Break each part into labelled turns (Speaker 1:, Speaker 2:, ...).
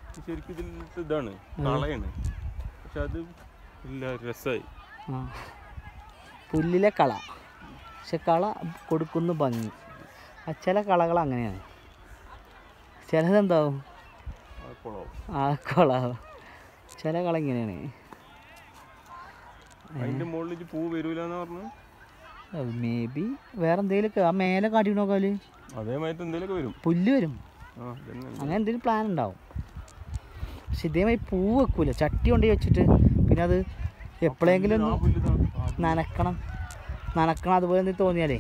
Speaker 1: ശരിക്കും ഇതിലത്തെ ഇതാണ് കളയാണ് പക്ഷെ അത് ഇല്ല രസമായി
Speaker 2: ആ പുല്ലിലെ കള പക്ഷെ കള കൊടുക്കുന്ന ഭംഗി ആ ചില കളകൾ അങ്ങനെയാണ് ചിലതെന്താവും
Speaker 1: ആ കുളവും
Speaker 2: ആ കള ചില കള ഇങ്ങനെയാണ്
Speaker 1: അതിന്റെ മുകളിൽ പൂ വരൂല എന്ന് പറഞ്ഞു
Speaker 2: മേ ബി വേറെ എന്തെങ്കിലുമൊക്കെ ആ മേലെ കാട്ടി നോക്കാല്
Speaker 1: അതേമാതിരി എന്തെങ്കിലുമൊക്കെ വരും
Speaker 2: പുല്ല് വരും
Speaker 1: ആ ഇതന്നെ
Speaker 2: അങ്ങനെ എന്തെങ്കിലും പ്ലാൻ ഉണ്ടാവും പക്ഷെ ഇതേമാതിരി പൂ വെക്കൂല ചട്ടി കൊണ്ടുപോയി വെച്ചിട്ട് പിന്നെ അത് എപ്പോഴെങ്കിലും
Speaker 1: ആ
Speaker 2: ഒന്ന്
Speaker 1: പുല്ല് ഇതാ. ആ,
Speaker 2: നനക്കണം നനക്കണം അതുപോലെ എന്തെങ്കിലും തോന്നിയാലേ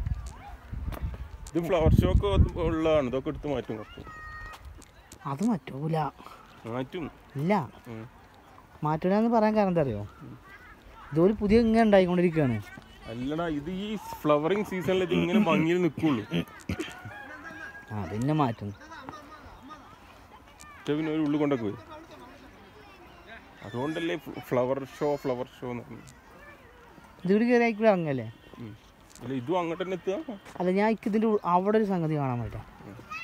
Speaker 1: ഇത് ഫ്ലവർ ഷോ ഒക്കെ ഉള്ളതാണ് ഇതൊക്കെ എടുത്ത് മാറ്റും കുറച്ച്
Speaker 2: അത് പറ്റൂല
Speaker 1: മാറ്റും
Speaker 2: ഇല്ല
Speaker 1: ഉം.
Speaker 2: മാറ്റൂല എന്ന് പറയാൻ കാരണം എന്താ അറിയോ ഇതൊരു പുതിയ ഇങ്ങനെ ഉണ്ടായിക്കൊണ്ടിരിക്കുകയാണ്
Speaker 1: അല്ലടാ ഇത് ഈ ഫ്ലവറിങ് സീസണിൽ ഇത് ഇങ്ങനെ ഭംഗിയിൽ നിൽക്കുള്ളൂ
Speaker 2: ആ പിന്നെ മാറ്റും
Speaker 1: പക്ഷെ പിന്നെ ഒരു ഉള്ളിൽ കൊണ്ടൊക്കെ വരും അതുകൊണ്ടല്ലേ ഫ്ലവർ ഷോ ഫ്ലവർ ഷോ എന്ന് പറഞ്ഞത്
Speaker 2: ഇതിവിടെ കയറി ആയിക്കൂടെ ഇറങ്ങല്ലേ
Speaker 1: ഉം. അല്ല ഇതും അങ്ങോട്ട് തന്നെ എത്തുക
Speaker 2: അല്ല ഞാൻ ഇതിൻ്റെ അവിടെ ഒരു സംഗതി കാണാൻ പറ്റാം